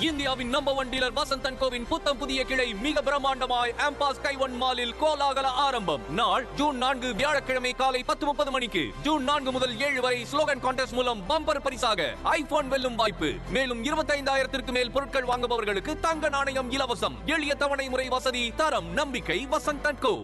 இந்தியாவின் number one dealer Vasanthan கோவின் புத்தம் புதிய கிளை மிக பிரம்மாண்டமாய் ஆம்பாஸ் கைவன் மாலில் கோலாகல ஆரம்பம் நாள் ஜூன் நான்கு வியாழக்கிழமை காலை பத்து முப்பது மணிக்கு ஜூன் நான்கு முதல் ஏழு வரை ஸ்லோகன் கான்டெஸ்ட் மூலம் பம்பர் பரிசாக ஐபோன் வெல்லும் வாய்ப்பு மேலும் இருபத்தைந்தாயிரத்திற்கு மேல் பொருட்கள் வாங்குபவர்களுக்கு தங்க நாணயம் இலவசம் எளிய தவணை முறை வசதி தரம் நம்பிக்கை வசந்தன் கோ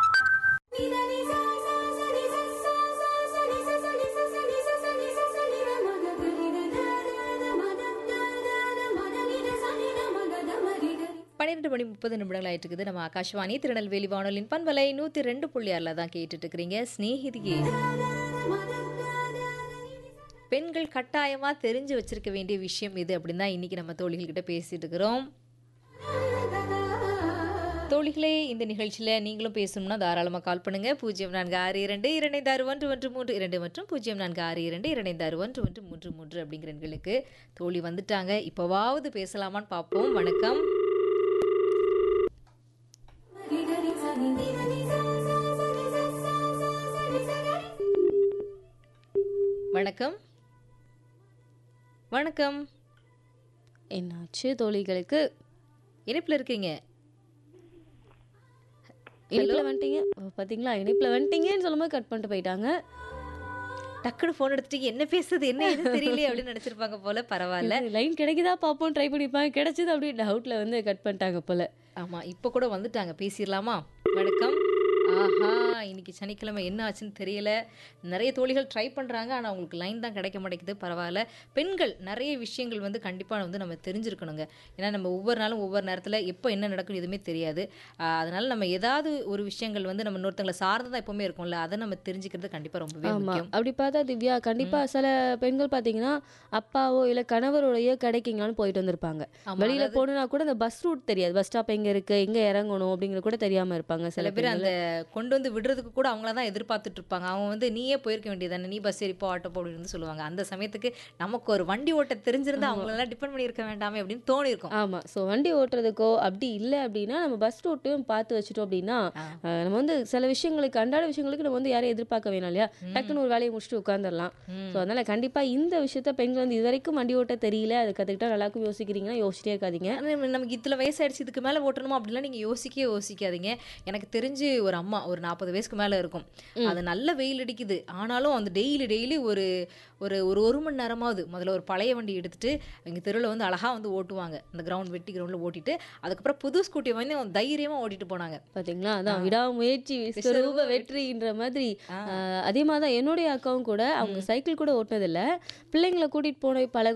பன்னிரெண்டு மணி முப்பது நிமிடங்கள் ஆயிட்டு இருக்குது நம்ம ஆகாஷ்வாணி திருநெல்வேலி வானொலியின் பண்பலை நூற்றி ரெண்டு புள்ளி ஆறில் தான் கேட்டுட்டு இருக்கிறீங்க ஸ்நேகிதியே பெண்கள் கட்டாயமா தெரிஞ்சு வச்சிருக்க வேண்டிய விஷயம் இது அப்படின்னு தான் இன்னைக்கு நம்ம தோழிகள் கிட்ட பேசிட்டு இருக்கிறோம் தோழிகளே இந்த நிகழ்ச்சியில் நீங்களும் பேசணும்னா தாராளமாக கால் பண்ணுங்க பூஜ்ஜியம் நான்கு ஆறு இரண்டு இரண்டு ஆறு ஒன்று ஒன்று மூன்று இரண்டு மற்றும் பூஜ்ஜியம் நான்கு ஆறு இரண்டு இரண்டு ஆறு ஒன்று ஒன்று மூன்று மூன்று அப்படிங்கிற எண்களுக்கு தோழி வந்துட்டாங்க இப்போவாவது பேசலாமான்னு பார்ப்போம் வணக்கம் வணக்கம் வணக்கம் என்னாச்சு தோழிகளுக்கு இணைப்பில் இருக்கீங்க இணைப்பில் வந்துட்டீங்க ஓ, பாத்தீங்களா இணைப்பில் வந்துட்டீங்கன்னு சொல்லும்போது கட் பண்ணிட்டு போயிட்டாங்க டக்குனு ஃபோன் எடுத்துட்டு என்ன பேசுறது என்ன ஏதுன்னு தெரியலையே அப்படின்னு நினைச்சிருப்பாங்க போல பரவாயில்ல லைன் கிடைக்குதா பார்ப்போம் ட்ரை பண்ணிப்பாங்க கிடைச்சது அப்படியே டவுட்ல வந்து கட் பண்ணிட்டாங்க போல ஆமா இப்போ கூட வந்துட்டாங்க பேசிடலாமா வணக்கம் ஆஹா இன்னைக்கு சனிக்கிழமை என்ன ஆச்சுன்னு தெரியல நிறைய தோழிகள் ட்ரை பண்றாங்க ஆனா அவங்களுக்கு லைன் தான் கிடைக்க மாட்டேங்குது பரவாயில்ல பெண்கள் நிறைய விஷயங்கள் வந்து கண்டிப்பா வந்து நம்ம தெரிஞ்சிருக்கணுங்க ஏன்னா நம்ம ஒவ்வொரு நாளும் ஒவ்வொரு நேரத்துல எப்போ என்ன நடக்கும் எதுவுமே தெரியாது ஆஹ் அதனால நம்ம ஏதாவது ஒரு விஷயங்கள் வந்து நம்ம இன்னொருத்தங்களை சார்ந்ததா எப்பவுமே இருக்கும்ல அதை நம்ம தெரிஞ்சுக்கிறது கண்டிப்பா ரொம்பவே ஆமா முக்கியம் அப்படி பார்த்தா திவ்யா கண்டிப்பா சில பெண்கள் பாத்தீங்கன்னா அப்பாவோ இல்ல கணவருடைய கடைக்குங்களான்னு போயிட்டு வந்திருப்பாங்க ஆமா, வெளியில போனா கூட அந்த பஸ் ரூட் தெரியாது பஸ் ஸ்டாப் எங்க இருக்கு எங்க இறங்கணும் அப்படிங்கிறது கூட தெரியாம இருப்பாங்க சில சில பேர் பேர் அந்த கொண்டு வந்து விடுறதுக்கு கூட அவங்கள தான் எதிர்பார்த்துட்டு இருப்பாங்க அவங்க வந்து நீயே போயிருக்க வேண்டியதானே நீ பஸ் ஏறிப்போ ஆட்டோ போ அப்படின்னு சொல்லுவாங்க அந்த சமயத்துக்கு நமக்கு ஒரு வண்டி ஓட்ட தெரிஞ்சிருந்தா அவங்களெல்லாம் டிபெண்ட் பண்ணி இருக்க வேண்டாமே அப்படின்னு தோணி இருக்கும் ஆமா சோ வண்டி ஓட்டுறதுக்கோ அப்படி இல்லை அப்படின்னா நம்ம பஸ் ரூட்டையும் பார்த்து வச்சுட்டோம் அப்படின்னா ஆ. அஹ், நம்ம வந்து சில விஷயங்களுக்கு அன்றாட விஷயங்களுக்கு நம்ம வந்து யாரையும் எதிர்பார்க்க வேணாம் இல்லையா டக்குன்னு ஒரு வேலையை முடிச்சுட்டு உட்காந்துடலாம் ம். ஸோ அதனால கண்டிப்பா இந்த விஷயத்த பெண்கள் வந்து இது வரைக்கும் வண்டி ஓட்ட தெரியல அது கத்துக்கிட்டா நல்லாக்கும் யோசிக்கிறீங்கன்னா யோசிச்சிட்டே இருக்காதீங்க ஆனா, நம்ம- நமக்கு இத்தனை வயசாயிடுச்சு இதுக்கு மேலே ஓட்டணுமா அப்படிலாம் நீங்கள் யோசிக்கவே யோசிக்காதீங்க எனக்கு தெரிஞ்சு ஒரு அம்மா ஒரு நாற்பது வயசுக்கு மேலே இருக்கும் அது நல்ல வெயில் அடிக்குது ஆனாலும் அந்த டெய்லி டெய்லி ஒரு ஒரு ஒரு ஒரு மணி நேரமாவது முதல்ல ஒரு பழைய வண்டி எடுத்துட்டு எங்கள் தெருவில் வந்து அழகாக வந்து ஓட்டுவாங்க அந்த கிரவுண்ட் வெட்டி கிரவுண்டில் ஓட்டிட்டு அதுக்கப்புறம் புது ஸ்கூட்டியை வந்து தைரியமாக ஓட்டிட்டு போனாங்க பாத்தீங்களா அதான் விடாமுயற்சி விஸ்வரூப வெற்றின்ற மாதிரி ஆ. அஹ், அதே மாதிரி தான் என்னுடைய அக்காவும் கூட அவங்க சைக்கிள் கூட ஓட்டினதில்ல பிள்ளைங்களை கூட்டிட்டு போன பழக